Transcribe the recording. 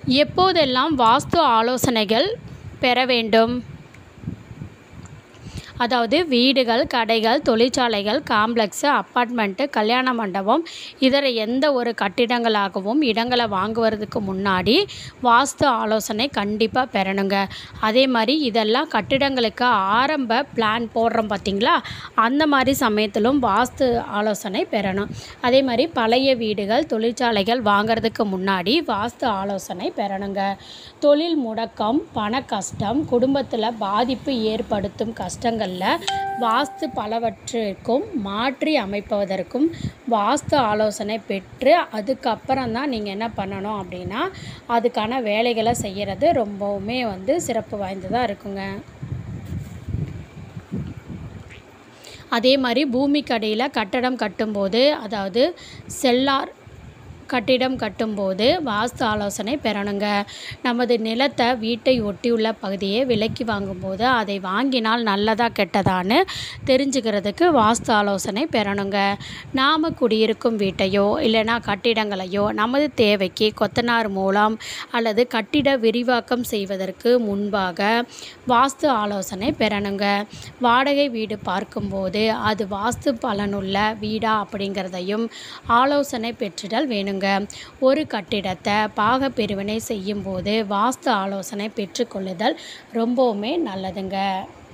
எப்போதெல்லாம் வாஸ்து ஆலோசனைகள் பெற வேண்டும் அதாவது வீடுகள் கடைகள் தொழிற்சாலைகள் காம்ப்ளெக்ஸு அப்பார்ட்மெண்ட்டு கல்யாண மண்டபம் இதர எந்த ஒரு கட்டிடங்களாகவும் இடங்களை வாங்குவதற்கு முன்னாடி வாஸ்து ஆலோசனை கண்டிப்பாக பெறணுங்க அதே மாதிரி இதெல்லாம் கட்டிடங்களுக்கு ஆரம்ப பிளான் போடுறோம் பார்த்தீங்களா அந்த மாதிரி சமயத்திலும் வாஸ்து ஆலோசனை பெறணும் அதே மாதிரி பழைய வீடுகள் தொழிற்சாலைகள் வாங்குறதுக்கு முன்னாடி வாஸ்து ஆலோசனை பெறணுங்க தொழில் முடக்கம் பண கஷ்டம் குடும்பத்தில் பாதிப்பு ஏற்படுத்தும் கஷ்டங்களில் வாஸ்து பலவற்றிற்கும் மாற்றி அமைப்பதற்கும் வாஸ்து ஆலோசனை பெற்று அதுக்கப்புறம் தான் நீங்கள் என்ன பண்ணணும் அப்படின்னா அதுக்கான வேலைகளை செய்கிறது ரொம்பவுமே வந்து சிறப்பு வாய்ந்ததாக இருக்குங்க அதே மாதிரி பூமிக்கடியில் கட்டடம் கட்டும்போது அதாவது செல்லார் கட்டிடம் கட்டும்போது வாஸ்து ஆலோசனை பெறணுங்க நமது நிலத்தை வீட்டை ஒட்டியுள்ள பகுதியை விலைக்கு வாங்கும்போது அதை வாங்கினால் நல்லதா கெட்டதான்னு தெரிஞ்சுக்கிறதுக்கு வாஸ்து ஆலோசனை பெறணுங்க நாம் குடியிருக்கும் வீட்டையோ இல்லைனா கட்டிடங்களையோ நமது தேவைக்கு கொத்தனார் மூலம் அல்லது கட்டிட விரிவாக்கம் செய்வதற்கு முன்பாக வாஸ்து ஆலோசனை பெறணுங்க வாடகை வீடு பார்க்கும்போது அது வாஸ்து பலனுள்ள வீடா அப்படிங்கிறதையும் ஆலோசனை பெற்றுதல் வேணுங்க ஒரு கட்டிடத்தை பாக பிரிவினை செய்யும்போது வாஸ்து ஆலோசனை பெற்றுக்கொள்ளுதல் ரொம்பவுமே நல்லதுங்க